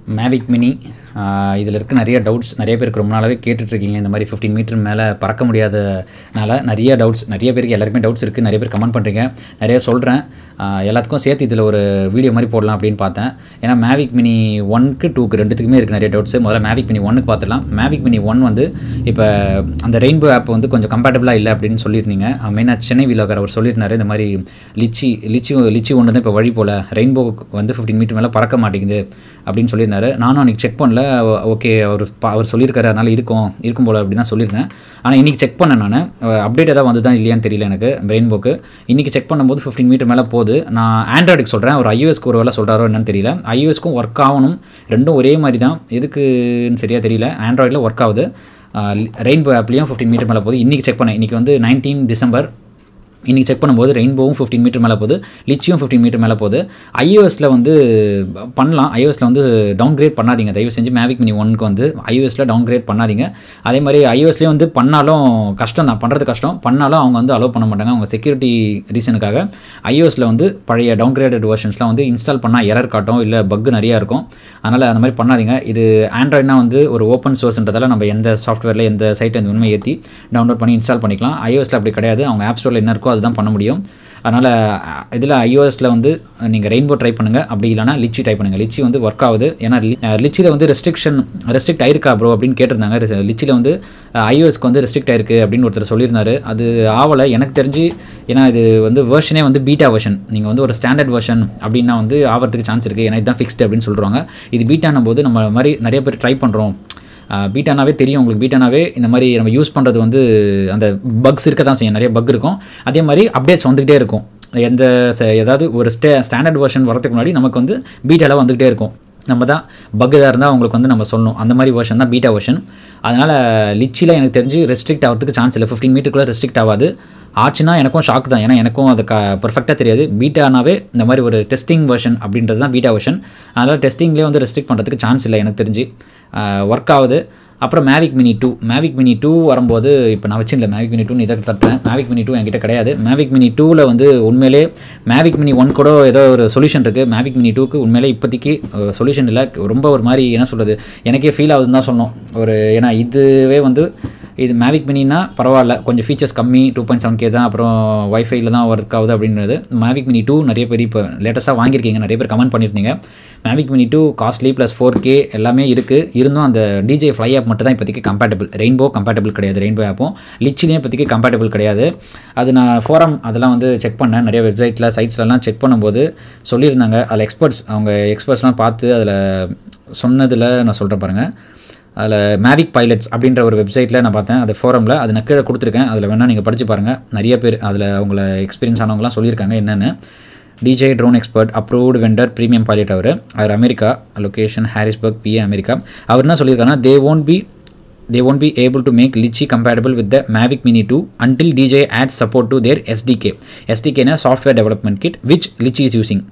Mavic mini இதில் இருக்க நிறைய டவுட்ஸ் நிறைய பேருக்கு ரொம்ப நாளாகவே கேட்டுட்ருக்கீங்க இந்த மாதிரி ஃபிஃப்டீன் மீட்டர் மேலே பறக்க முடியாதனால நிறைய டவுட்ஸ் நிறைய பேருக்கு எல்லாருக்குமே டவுட்ஸ் இருக்குது நிறைய பேர் கமெண்ட் பண்ணுறீங்க நிறைய சொல்கிறேன் எல்லாத்துக்கும் சேர்த்து இதில் ஒரு வீடியோ மாதிரி போடலாம் அப்படின்னு பார்த்தேன் ஏன்னா மேவிக் மினி ஒன்க்கு டூக்கு ரெண்டுத்துக்குமே இருக்குது நிறைய டவுட்ஸ் முதல்ல மேவிக் மினி ஒன்னுக்கு பார்த்துலாம் மேவிக் மினி ஒன் வந்து இப்போ அந்த ரெயின்போ ஆப் வந்து கொஞ்சம் கம்பேட்டபிளாக இல்லை அப்படின்னு சொல்லியிருந்தீங்க மெயினாக சென்னை வீலோகர் அவர் சொல்லியிருந்தாரு இந்த மாதிரி லிச்சி லிச்சி லிச்சி ஒன்று தான் இப்போ வழி போல் ரெயின்போ வந்து ஃபிஃப்டீன் மீட்டர் மேலே பறக்க மாட்டேங்குது அப்படின்னு சொல்லியிருந்தாரு நானும் அன்றைக்கி செக் பண்ணல ஓகே அவர் பா- அவர் சொல்லியிருக்காரு அதனால் இருக்கும் இருக்கும் போல் அப்படி தான் சொல்லியிருந்தேன் ஆனால் இன்றைக்கி செக் பண்ணேன் நான் அப்டேட் ஏதாவது வந்து தான் இல்லையான்னு தெரியல எனக்கு ரெயின்போக்கு இன்றைக்கி செக் பண்ணும்போது ஃபிஃப்டீன் மீட்டர் மேலே போகுது நான் ஆண்ட்ராய்டுக்கு சொல்கிறேன் ஒரு ஐஓஎஸ்க்கு ஒரு வேலை சொல்கிறாரோ என்னன்னு தெரியல ஐஓஎஸ்க்கும் ஒர்க் ஆகணும் ரெண்டும் ஒரே மாதிரி தான் எதுக்குன்னு சரியாக தெரியல ஆண்ட்ராய்டில் ஒர்க் ஆகுது ரெயின்போ ஆப்லேயும் ஃபிஃப்டீன் மீட்டர் மேலே போகுது இன்றைக்கி செக் பண்ணேன் இன்றைக்கி வந்து நைன்டீன் டிசம்பர் இன்றைக்கி செக் பண்ணும்போது ரெயின்போவும் ஃபிஃப்டீன் மீட்டர் மேலே போகுது லிச்சியும் ஃபிஃப்டீன் மீட்டர் மேலே போகுது ஐஓஎஸில் வந்து பண்ணலாம் ஐஓஎஸில் வந்து டவுன் கிரேட் பண்ணாதீங்க தயவு செஞ்சு மேவிக் மினி ஒன்க்கு வந்து ஐஓஎஸில் டவுன் கிரேட் பண்ணாதீங்க அதே மாதிரி ஐஓஎஸ்லேயும் வந்து பண்ணாலும் கஷ்டம் தான் பண்ணுறது கஷ்டம் பண்ணாலும் அவங்க வந்து அலோவ் பண்ண மாட்டாங்க அவங்க செக்யூரிட்டி ரீசனுக்காக ஐஓஎஸில் வந்து பழைய டவுன் கிரேடட் வெர்ஷன்ஸ்லாம் வந்து இன்ஸ்டால் பண்ணால் எரர் காட்டும் இல்லை பக் நிறையா இருக்கும் அதனால் அந்த மாதிரி பண்ணாதீங்க இது ஆண்ட்ராய்ட்னா வந்து ஒரு ஓப்பன் சோர்ஸ்ன்றதால நம்ம எந்த சாஃப்ட்வேரில் எந்த சைட்டை இந்த உண்மை ஏற்றி டவுன்லோட் பண்ணி இன்ஸ்டால் பண்ணிக்கலாம் ஐஓஎஸில் அப்படி கிடையாது அவங்க ஆப் ஸ்டோரில் என்ன இருக்கோ அதுதான் பண்ண முடியும் அதனால் இதில் ஐஓஎஸில் வந்து நீங்கள் ரெயின்போ ட்ரை பண்ணுங்கள் அப்படி இல்லைனா லிச்சி ட்ரை பண்ணுங்கள் லிச்சி வந்து ஒர்க் ஆகுது ஏன்னா லிச்சியில் வந்து ரெஸ்ட்ரிக்ஷன் ரெஸ்ட்ரிக்ட் ஆயிருக்கா ப்ரோ அப்படின்னு கேட்டிருந்தாங்க லிச்சியில் வந்து ஐஓஎஸ்க்கு வந்து ரெஸ்ட்ரிக்ட் ஆயிருக்கு அப்படின்னு ஒருத்தர் சொல்லியிருந்தாரு அது ஆவலை எனக்கு தெரிஞ்சு ஏன்னா இது வந்து வேர்ஷனே வந்து பீட்டா வெர்ஷன் நீங்கள் வந்து ஒரு ஸ்டாண்டர்ட் வெர்ஷன் அப்படின்னா வந்து ஆகிறதுக்கு சான்ஸ் இருக்குது ஏன்னா இதுதான் ஃபிக்ஸ்டு அப்படின்னு சொல்கிறாங்க இது பீட்டானும் போது நம்ம மாதிரி நிறைய பேர் ட்ரை பண்ணுறோம் பீட்டானாவே தெரியும் உங்களுக்கு பீட்டானாவே இந்த மாதிரி நம்ம யூஸ் பண்ணுறது வந்து அந்த பக்ஸ் இருக்க தான் செய்யும் நிறைய பக் இருக்கும் அதே மாதிரி அப்டேட்ஸ் வந்துக்கிட்டே இருக்கும் எந்த ச- ஏதாவது ஒரு ஸ்டே ஸ்டாண்டர்ட் வெர்ஷன் வரதுக்கு முன்னாடி நமக்கு வந்து பீட்டாவில் வந்துக்கிட்டே இருக்கும் நம்ம தான் பக் இதாக இருந்தால் அவங்களுக்கு வந்து நம்ம சொல்லணும் அந்த மாதிரி வெர்ஷன் தான் பீட்டா வெர்ஷன் அதனால் லிச்சியில் எனக்கு தெரிஞ்சு ரெஸ்ட்ரிக்ட் ஆகிறதுக்கு சான்ஸ் இல்லை ஃபிஃப்டீன் மீட்டருக்குள்ளே ரெஸ்ட்ரிக்ட் ஆகாது ஆச்சுன்னா எனக்கும் ஷாக் தான் ஏன்னா எனக்கும் அது க பர்ஃபெக்டாக தெரியாது பீட்டானாவே இந்த மாதிரி ஒரு டெஸ்டிங் வெர்ஷன் அப்படின்றது தான் பீட்டா வெர்ஷன் அதனால் டெஸ்டிங்லேயே வந்து ரெஸ்ட்ரிக்ட் பண்ணுறதுக்கு சான்ஸ் இல்லை எனக்கு தெரிஞ்சு ஒர்க் ஆகுது அப்புறம் Mavic Mini two Mavic Mini two வரும்போது இப்போ நான் வச்சிருந்த மேவிக் மினி டூன்னு இதை தட்டுறேன் மேவிக் மினி டூ என்கிட்ட கிடையாது மேவிக் மினி டூவில் வந்து உண்மையிலே மேவிக் மினி ஒன் கூட ஏதோ ஒரு சொல்யூஷன் இருக்குது மேவிக் மினி டூக்கு உண்மையிலே இப்போதைக்கு சொல்யூஷன் இல்லை ரொம்ப ஒரு மாதிரி என்ன சொல்கிறது எனக்கே ஃபீல் ஆகுதுன்னு தான் சொன்னோம் ஒரு ஏன்னா இதுவே வந்து இது மேவிக் மினினா பரவாயில்ல கொஞ்சம் ஃபீச்சர்ஸ் கம்மி டூ பாயிண்ட் செவன் கே தான் அப்புறம் வைஃபைல தான் ஒர்க் ஆகுது அப்படின்றது மேவிக் மினி டூ நிறைய பேர் இப்போ லேட்டஸ்ட்டாக வாங்கியிருக்கீங்க நிறைய பேர் கமெண்ட் பண்ணியிருந்தீங்க Mavic Mini two costly plus four K எல்லாமே இருக்குது இருந்தும் அந்த டிஜே ஃப்ளை ஆப் மட்டும் தான் இப்போதைக்கு கம்பேட்டபிள் ரெயின்போ கம்பேட்டபிள் கிடையாது ரெயின்போ ஆப்பும் லிச்சிலையும் இப்போதைக்கு கம்பேட்டபிள் கிடையாது அது நான் ஃபோரம் அதெல்லாம் வந்து செக் பண்ணேன் நிறைய வெப்சைட்டில் சைட்ஸ்லலாம் செக் பண்ணும்போது சொல்லியிருந்தாங்க அதில் எக்ஸ்பர்ட்ஸ் அவங்க எக்ஸ்பர்ட்ஸ்லாம் பார்த்து அதில் சொன்னதில் நான் சொல்கிறேன் பாருங்கள் அதில் மேவிக் பைலட்ஸ் அப்படின்ற ஒரு வெப்சைட்டில் நான் பார்த்தேன் அது ஃபோரமில் அது நான் கீழே கொடுத்துருக்கேன் அதில் வேணால் நீங்கள் படித்து பாருங்கள் நிறைய பேர் அதில் அவங்கள எக்ஸ்பீரியன்ஸ் ஆனவங்களாம் சொல்லியிருக்காங்க என்னென்னு DJI drone expert approved vendor premium pilot அவர் அவர் America location Harrisburg PA America அவர் என்ன சொல்லியிருக்காங்கன்னா they won't be they won't be able to make Litchi compatible with the Mavic Mini 2 until DJI adds support to their SDK. SDK னா software development kit which Litchi is using.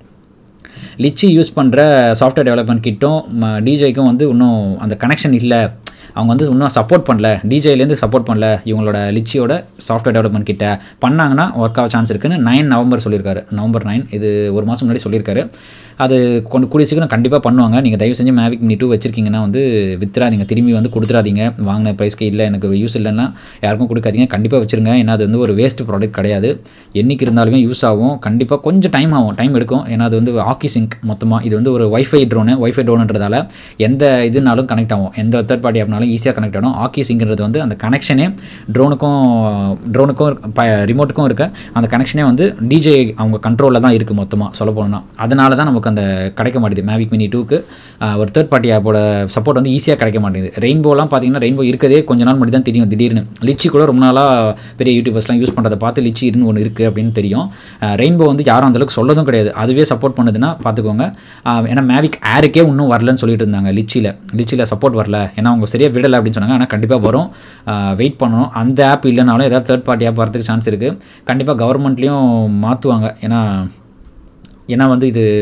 Litchi use பண்ணுற software development கிட்டும் டிஜேக்கும் வந்து இன்னும் அந்த connection இல்லை அவங்க வந்து இன்னும் சப்போர்ட் பண்ணல டிஜேலேருந்து சப்போர்ட் பண்ணல இவங்களோட லிச்சியோட சாஃப்ட்வேர் டெவலப்மெண்ட் கிட்ட பண்ணாங்கன்னா ஒர்க் ஆக சான்ஸ் இருக்குன்னு நைன் நவம்பர் சொல்லியிருக்காரு நவம்பர் நைன் இது ஒரு மாதம் முன்னாடி சொல்லியிருக்காரு அது கொண்டு கூடிய சீக்கிரம் கண்டிப்பாக பண்ணுவாங்க நீங்கள் தயவு செஞ்சு மேவிக் மினி டூ வச்சிருக்கீங்கன்னா வந்து வித்துறாதீங்க திரும்பி வந்து கொடுத்துறாதீங்க வாங்கின ப்ரைஸ்க்கு இல்லை எனக்கு யூஸ் இல்லைன்னா யாருக்கும் கொடுக்காதீங்க கண்டிப்பாக வச்சிருங்க ஏன்னா அது வந்து ஒரு வேஸ்ட் ப்ராடக்ட் கிடையாது என்னைக்கு இருந்தாலுமே யூஸ் ஆகும் கண்டிப்பாக கொஞ்சம் டைம் ஆகும் டைம் எடுக்கும் ஏன்னா அது வந்து ஆக்கி சிங்க் மொத்தமாக இது வந்து ஒரு வைஃபை ட்ரோனு வைஃபை ட்ரோனுன்றதால எந்த இதுனாலும் கனெக்ட் ஆகும் எந்த தேர்ட் பார்ட்டி ஆப்னாலும் ஈஸியாக கனெக்ட் ஆகும் ஆக்கி சிங்கிறது வந்து அந்த கனெக்ஷனே ட்ரோனுக்கும் ட்ரோனுக்கும் ரிமோட்டுக்கும் இருக்க அந்த கனெக்ஷனே வந்து டிஜே அவங்க கண்ட்ரோலில் தான் இருக்குது மொத்தமாக சொல்ல போனோம்னா அதனால தான் நமக்கு அந்த கிடைக்க மாட்டேது மேவிக் மினி டூக்கு ஒரு தேர்ட் பார்ட்டி ஆப்போட சப்போர்ட் வந்து ஈஸியாக கிடைக்க மாட்டேங்குது ரெயின்போலாம் பார்த்தீங்கன்னா ரெயின்போ இருக்கதே கொஞ்ச நாள் மட்டும் தான் தெரியும் திடீர்னு லிச்சி கூட ரொம்ப நாளாக பெரிய யூடியூபர்ஸ்லாம் யூஸ் பண்ணுறதை பார்த்து லிச்சி இருன்னு ஒன்று இருக்குது அப்படின்னு தெரியும் ரெயின்போ வந்து யாரும் அந்தளவுக்கு சொல்லதும் கிடையாது அதுவே சப்போர்ட் பண்ணுதுன்னா பார்த்துக்கோங்க அஹ் ஏன்னா மேவிக் ஏருக்கே இன்னும் வரலன்னு சொல்லிட்டு இருந்தாங்க லிச்சியில் லிச்சியில் சப்போர்ட் வரல ஏன்னா அவங்க சரியாக விடலை அப்படின்னு சொன்னாங்க ஆனால் கண்டிப்பாக வரும் வெயிட் பண்ணணும் அந்த ஆப் இல்லைனாலும் ஏதாவது தேர்ட் பார்ட்டி ஆப் வரதுக்கு சான்ஸ் இருக்குது கண்டிப்பாக கவர்மெண்ட்லேயும் மாற்றுவாங்க ஏன்னா ஏன்னா வந்து இது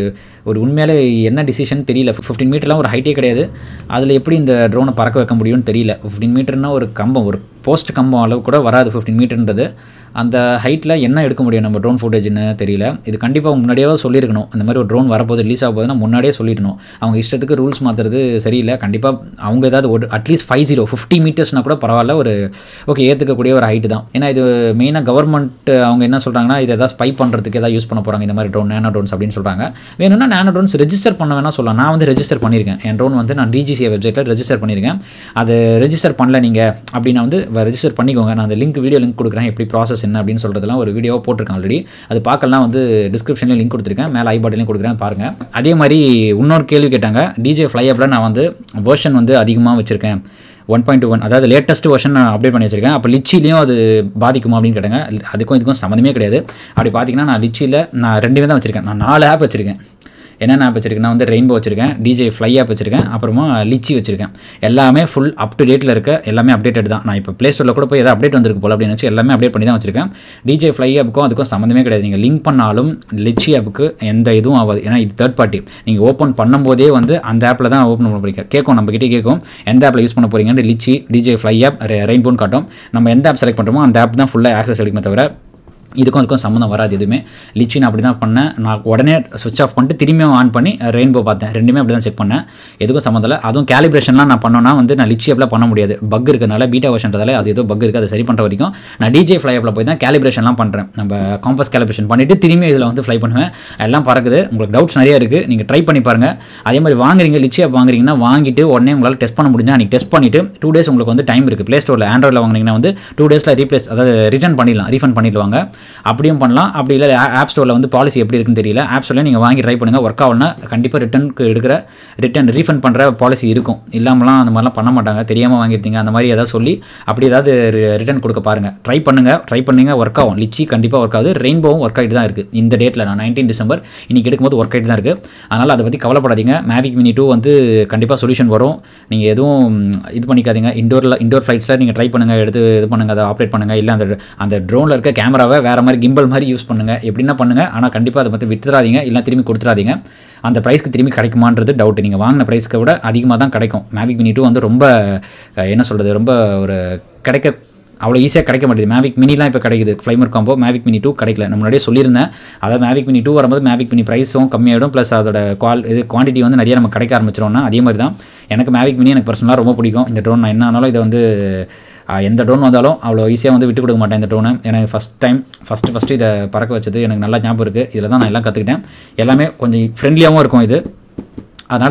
ஒரு உண்மையிலே என்ன டிசிஷன் தெரியல ஃபிஃப்டீன் மீட்டர்லாம் ஒரு ஹைட்டே கிடையாது அதில் எப்படி இந்த ட்ரோனை பறக்க வைக்க முடியும்னு தெரியல ஃபிஃப்டீன் மீட்டர்னா ஒரு கம்பம் ஒரு போஸ்ட் கம்பம் அளவு கூட வராது ஃபிஃப்டீன் மீட்டர்ன்றது அந்த ஹைட்டில் என்ன எடுக்க முடியும் நம்ம ட்ரோன் ஃபுட்டேஜ்னு தெரியல இது கண்டிப்பாக முன்னாடியே சொல்லியிருக்கணும் இந்த மாதிரி ஒரு ட்ரோன் வரப்போது ரிலீஸ் ஆக போகுதுன்னா முன்னாடியே சொல்லிடணும் அவங்க இஷ்டத்துக்கு ரூல்ஸ் மாற்றுறது சரியில்லை கண்டிப்பாக அவங்க ஏதாவது ஒரு அட்லீஸ்ட் ஃபைவ் ஜீரோ ஃபிஃப்டி மீட்டர்ஸ்னால் கூட பரவாயில்ல ஒரு ஓகே ஏற்றுக்கக்கூடிய ஒரு ஹைட்டு தான் ஏன்னா இது மெயினாக கவர்மெண்ட் அவங்க என்ன சொல்கிறாங்கன்னா இது எதாவது ஸ்பை பண்ணுறதுக்கு எதாவது யூஸ் பண்ண போகிறாங்க இந்த மாதிரி ட்ரோன் நேனோ ட்ரோன்ஸ் அப்படின்னு சொல்கிறாங்க வேணும்னா நேனோ ட்ரோன்ஸ் ரெஜிஸ்டர் பண்ண வேணா சொல்லலாம் நான் வந்து ரெஜிஸ்டர் பண்ணியிருக்கேன் என் ட்ரோன் வந்து நான் டிஜிசிஏ வெப்சைட்டில் ரெஜிஸ்டர் பண்ணியிருக்கேன் அது ரெஜிஸ்டர் பண்ணல நீங்கள் அப்படின்னா வந்து ரெஜிஸ்டர் பண்ணிக்கோங்க நான் அந்த லிங்க் வீடியோ லிங்க் கொடுக்குறேன் எப்படி ப்ராசஸ் என்ன அப்படின்னு சொல்கிறதுலாம் ஒரு வீடியோ போட்டிருக்கேன் ஆல்ரெடி அது பார்க்கலாம் வந்து டிஸ்கிரிப்ஷனில் லிங்க் கொடுத்துருக்கேன் மேலே ஐ பாட்டிலையும் கொடுக்குறேன் பாருங்கள் அதே மாதிரி இன்னொரு கேள்வி கேட்டாங்க டிஜே ஃப்ளை ஆப்பில் நான் வந்து வேர்ஷன் வந்து அதிகமாக வச்சுருக்கேன் ஒன் பாயிண்ட் டூ ஒன் அதாவது லேட்டஸ்ட் வெர்ஷன் நான் அப்டேட் பண்ணி வச்சிருக்கேன் அப்போ லிச்சிலையும் அது பாதிக்குமா அப்படின்னு கேட்டாங்க அதுக்கும் இதுக்கும் சம்மந்தமே கிடையாது அப்படி பார்த்தீங்கன்னா நான் லிச்சியில் நான் ரெண்டுமே தான் வச்சுருக்கேன் நான் நாலு ஆப் வச்சுருக்கேன் என்னென்ன ஆப் வச்சிருக்கேன் வந்து ரெயின்போ வச்சிருக்கேன் டிஜே ஃப்ளை ஆப் வச்சிருக்கேன் அப்புறமா லிச்சி வச்சிருக்கேன் எல்லாமே ஃபுல் அப் டு டேட்டில் இருக்க எல்லாமே அப்டேட்டட் தான் நான் இப்போ ப்ளே ஸ்டோரில் கூட போய் எதாவது அப்டேட் வந்திருக்கு போல அப்படின்னு வச்சு எல்லாமே அப்டேட் பண்ணி தான் வச்சிருக்கேன் டிஜே ஃப்ளை ஆப்புக்கும் அதுக்கும் சம்மந்தமே கிடையாது நீங்கள் லிங்க் பண்ணாலும் லிச்சி ஆப்புக்கு எந்த இதுவும் ஆகாது ஏன்னா இது தேர்ட் பார்ட்டி நீங்கள் ஓப்பன் பண்ணும்போதே வந்து அந்த ஆப்பில் தான் ஓப்பன் பண்ண போறீங்க கேட்கும் நம்ம கிட்டே கேட்கும் எந்த ஆப்பில் யூஸ் பண்ண போறீங்கன்னு லிச்சி டிஜே ஃப்ளை ஆப் ரெயின்போன்னு காட்டும் நம்ம எந்த ஆப் செலக்ட் பண்ணுறோமோ அந்த ஆப் தான் ஃபுல்லாக ஆக்சஸ் எடுக்குமே தவிர இதுக்கும் அதுக்கும் சம்மந்தம் வராது எதுவுமே லிச்சி நான் அப்படி தான் பண்ணேன் நான் உடனே சுவிச் ஆஃப் பண்ணிட்டு திரும்பியும் ஆன் பண்ணி ரெயின்போ பார்த்தேன் ரெண்டுமே அப்படி தான் செக் பண்ணேன் எதுக்கும் சம்மந்தம் இல்லை அதுவும் கேலிப்ரேஷன்லாம் நான் பண்ணோன்னா வந்து நான் லிச்சி ஆப்பில் பண்ண முடியாது பக் இருக்கிறனால பீட்டா வருஷன்றதால அது ஏதோ பக் இருக்குது அதை சரி பண்ணுற வரைக்கும் நான் டிஜே ஃப்ளை ஆப்பில் போய் தான் கேலிப்ரேஷன்லாம் பண்ணுறேன் நம்ம காம்பஸ் கேலிப்ரேஷன் பண்ணிவிட்டு திரும்பி இதில் வந்து ஃப்ளை பண்ணுவேன் எல்லாம் பறக்குது உங்களுக்கு டவுட்ஸ் நிறைய இருக்குது நீங்கள் ட்ரை பண்ணி பாருங்கள் அதே மாதிரி வாங்குறீங்க லிச்சி ஆப் வாங்குறீங்கன்னா வாங்கிட்டு உடனே உங்களால் டெஸ்ட் பண்ண முடிஞ்சா அன்றைக்கி டெஸ்ட் பண்ணிவிட்டு டூ டேஸ் உங்களுக்கு வந்து டைம் இருக்குது ப்ளே ஸ்டோரில் ஆண்ட்ராய்டில் வாங்கினீங்கன்னா வந்து டூ டேஸில் ரீப்ளேஸ் அதாவது ரிட்டர்ன் பண்ணிடலாம் ரீஃபண்ட் பண்ணிடுவாங்க அப்படியும் பண்ணலாம் அப்படி இல்லை ஆப் ஸ்டோரில் வந்து பாலிசி எப்படி இருக்குன்னு தெரியல ஆப் ஸ்டோரில் நீங்கள் வாங்கி ட்ரை பண்ணுங்கள் ஒர்க் ஆகலனா கண்டிப்பாக ரிட்டர்னுக்கு எடுக்கிற ரிட்டர்ன் ரீஃபண்ட் பண்ணுற பாலிசி இருக்கும் இல்லாமலாம் அந்த மாதிரிலாம் பண்ண மாட்டாங்க தெரியாமல் வாங்கியிருந்தீங்க அந்த மாதிரி ஏதாவது சொல்லி அப்படி ஏதாவது ரிட்டர்ன் கொடுக்க பாருங்கள் ட்ரை பண்ணுங்கள் ட்ரை பண்ணுங்க ஒர்க் ஆகும் லிச்சி கண்டிப்பாக ஒர்க் ஆகுது ரெயின்போவும் ஒர்க் ஆகிட்டு தான் இருக்குது இந்த டேட்டில் நான் நைன்டீன் டிசம்பர் இன்றைக்கி எடுக்கும்போது ஒர்க் ஆகிட்டு தான் இருக்குது அதனால் அதை பற்றி கவலைப்படாதீங்க மேவிக் மினி டூ வந்து கண்டிப்பாக சொல்யூஷன் வரும் நீங்கள் எதுவும் இது பண்ணிக்காதீங்க இண்டோரில் இண்டோர் ஃப்ளைட்ஸில் நீங்கள் ட்ரை பண்ணுங்கள் எடுத்து இது பண்ணுங்கள் அதை ஆப்ரேட் பண்ணுங்கள் இல்லை அந்த அந்த ட்ரோனில் இருக்க கேமராவை வேறு மாதிரி கிம்பல் மாதிரி யூஸ் பண்ணுங்கள் எப்படின்னா பண்ணுங்கள் ஆனால் கண்டிப்பாக அதை பற்றி வித்துறாதீங்க இல்லை திரும்பி கொடுத்துறாதீங்க அந்த ப்ரைஸ்க்கு திரும்பி கிடைக்குமான்றது டவுட் நீங்கள் வாங்கின ப்ரைஸ்க்கு விட அதிகமாக தான் கிடைக்கும் மேவிக் மினி டூ வந்து ரொம்ப என்ன சொல்கிறது ரொம்ப ஒரு கிடைக்க அவ்வளோ ஈஸியாக கிடைக்க மாட்டேது மேவிக் மினிலாம் இப்போ கிடைக்குது fly more combo Mavic Mini two கிடைக்கல நான் முன்னாடியே சொல்லியிருந்தேன் அதாவது மேவிக் மினி டூ வரும்போது மேவிக் மினி ப்ரைஸும் கம்மியாகிடும் ப்ளஸ் அதோட குவால் இது குவான்டிட்டி வந்து நிறைய நம்ம கிடைக்க ஆரம்பிச்சிரோம்னா அதே மாதிரி தான் எனக்கு மேவிக் மினி எனக்கு பர்சனலாக ரொம்ப பிடிக்கும் இந்த ட்ரோன் நான் என்ன ஆனாலும் இதை வந்து எந்த ட்ரோன் வந்தாலும் அவ்வளோ ஈஸியாக வந்து விட்டு கொடுக்க மாட்டேன் இந்த ட்ரோனை எனக்கு ஃபஸ்ட் டைம் ஃபஸ்ட்டு ஃபஸ்ட்டு இதை பறக்க வச்சது எனக்கு நல்லா ஞாபகம் இருக்குது இதில் தான் நான் எல்லாம் கற்றுக்கிட்டேன் எல்லாமே கொஞ்சம் ஃப்ரெண்ட்லியாகவும் இருக்கும் இது அதனால்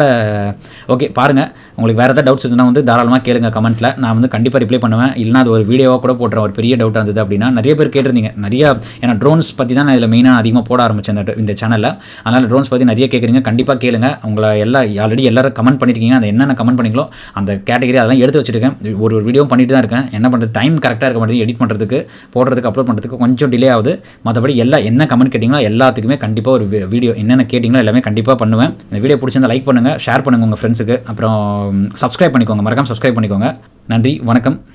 ஓகே பாருங்கள் உங்களுக்கு வேறு ஏதாவது டவுட்ஸ் இருந்தால் வந்து தாராளமாக கேளுங்க கமெண்ட்டில் நான் வந்து கண்டிப்பாக ரிப்ளை பண்ணுவேன் இல்லைனா அது ஒரு வீடியோவாக கூட போட்டுறேன் ஒரு பெரிய டவுட்டாக இருந்தது அப்படின்னா நிறைய பேர் கேட்டிருந்தீங்க நிறையா ஏன்னா ட்ரோன்ஸ் பற்றி தான் நான் இதில் மெயினாக அதிகமாக போட ஆரம்பித்தேன் இந்த இந்த சேனலில் அதனால் ட்ரோன்ஸ் பற்றி நிறைய கேட்குறீங்க கண்டிப்பாக கேளுங்க உங்களை எல்லா ஆல்ரெடி எல்லாரும் கமெண்ட் பண்ணியிருக்கீங்க அந்த என்னென்ன கமெண்ட் பண்ணிங்களோ அந்த கேட்டகரி அதெல்லாம் எடுத்து வச்சுருக்கேன் ஒரு ஒரு வீடியோ பண்ணிட்டு தான் இருக்கேன் என்ன பண்ணுறது டைம் கரெக்டாக இருக்க மாட்டேங்குது எடிட் பண்ணுறதுக்கு போடுறதுக்கு அப்லோட் பண்ணுறதுக்கு கொஞ்சம் டிலே ஆகுது மற்றபடி எல்லா என்ன கமெண்ட் கேட்டிங்களோ எல்லாத்துக்குமே கண்டிப்பாக ஒரு வீடியோ என்னென்ன கேட்டிங்களோ எல்லாமே கண்டிப்பாக பண்ணுவேன் இந்த வீடியோ பிடிச்சிருந்தா லைக் பண்ணுங்கள் ஷேர் பண்ணுங்கள் உங்கள் ஃப்ரெண்ட்ஸுக்கு அப்புறம் சப்ஸ்கிரைப் பண்ணிக்கோங்க மறக்காம சப்ஸ்கிரைப் பண்ணிக்கோங்க நன்றி வணக்கம்